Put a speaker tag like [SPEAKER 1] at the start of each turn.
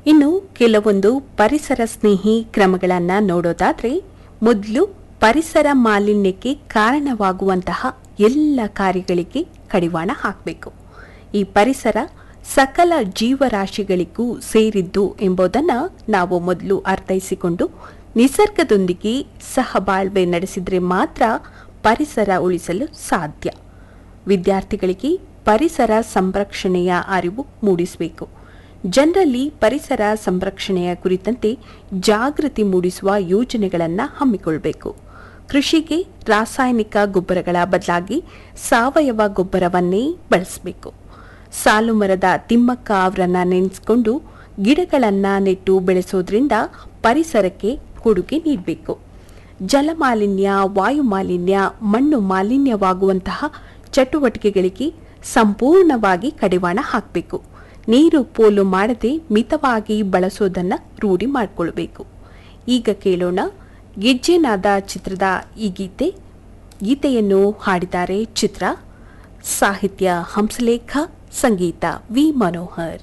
[SPEAKER 1] ಇನ್ನು ಕೆಲವೊಂದು ಪರಿಸರ ಸ್ನೇಹಿ ಕ್ರಮಗಳನ್ನು ನೋಡೋದಾದ್ರೆ ಮೊದಲು ಪರಿಸರ ಮಾಲಿನ್ಯಕ್ಕೆ ಕಾರಣವಾಗುವಂತಹ ಎಲ್ಲ ಕಾರ್ಯಗಳಿಗೆ ಕಡಿವಾಣ ಹಾಕಬೇಕು ಈ ಪರಿಸರ ಸಕಲ ಜೀವರಾಶಿಗಳಿಗೂ ಸೇರಿದ್ದು ಎಂಬುದನ್ನು ನಾವು ಮೊದಲು ಅರ್ಥೈಸಿಕೊಂಡು ನಿಸರ್ಗದೊಂದಿಗೆ ಸಹಬಾಳ್ವೆ ನಡೆಸಿದರೆ ಮಾತ್ರ ಪರಿಸರ ಉಳಿಸಲು ಸಾಧ್ಯ ವಿದ್ಯಾರ್ಥಿಗಳಿಗೆ ಪರಿಸರ ಸಂರಕ್ಷಣೆಯ ಅರಿವು ಮೂಡಿಸಬೇಕು ಜನರಲ್ಲಿ ಪರಿಸರ ಸಂರಕ್ಷಣೆಯ ಕುರಿತಂತೆ ಜಾಗೃತಿ ಮೂಡಿಸುವ ಯೋಜನೆಗಳನ್ನು ಹಮ್ಮಿಕೊಳ್ಬೇಕು ಕೃಷಿಗೆ ರಾಸಾಯನಿಕ ಗೊಬ್ಬರಗಳ ಬದಲಾಗಿ ಸಾವಯವ ಗೊಬ್ಬರವನ್ನೇ ಬಳಸಬೇಕು ಸಾಲು ಮರದ ತಿಮ್ಮಕ್ಕ ಅವರನ್ನ ನೆನೆಸ್ಕೊಂಡು ಗಿಡಗಳನ್ನು ನೆಟ್ಟು ಬೆಳೆಸೋದ್ರಿಂದ ಪರಿಸರಕ್ಕೆ ಕೊಡುಗೆ ನೀಡಬೇಕು ಜಲಮಾಲಿನ್ಯ ವಾಯು ಮಾಲಿನ್ಯ ಮಣ್ಣು ಮಾಲಿನ್ಯವಾಗುವಂತಹ ಚಟುವಟಿಕೆಗಳಿಗೆ ಸಂಪೂರ್ಣವಾಗಿ ಕಡಿವಾಣ ಹಾಕಬೇಕು ನೀರು ಪೋಲು ಮಾಡದೆ ಮಿತವಾಗಿ ಬಳಸೋದನ್ನು ರೂಢಿ ಮಾಡಿಕೊಳ್ಬೇಕು ಈಗ ಕೇಳೋಣ ಗೆಜ್ಜೆನಾದ ಚಿತ್ರದ ಈ ಗೀತೆ ಗೀತೆಯನ್ನು ಹಾಡಿದ್ದಾರೆ ಚಿತ್ರ ಸಾಹಿತ್ಯ ಹಂಸಲೇಖ ಸಂಗೀತ ವಿ ಮನೋಹರ್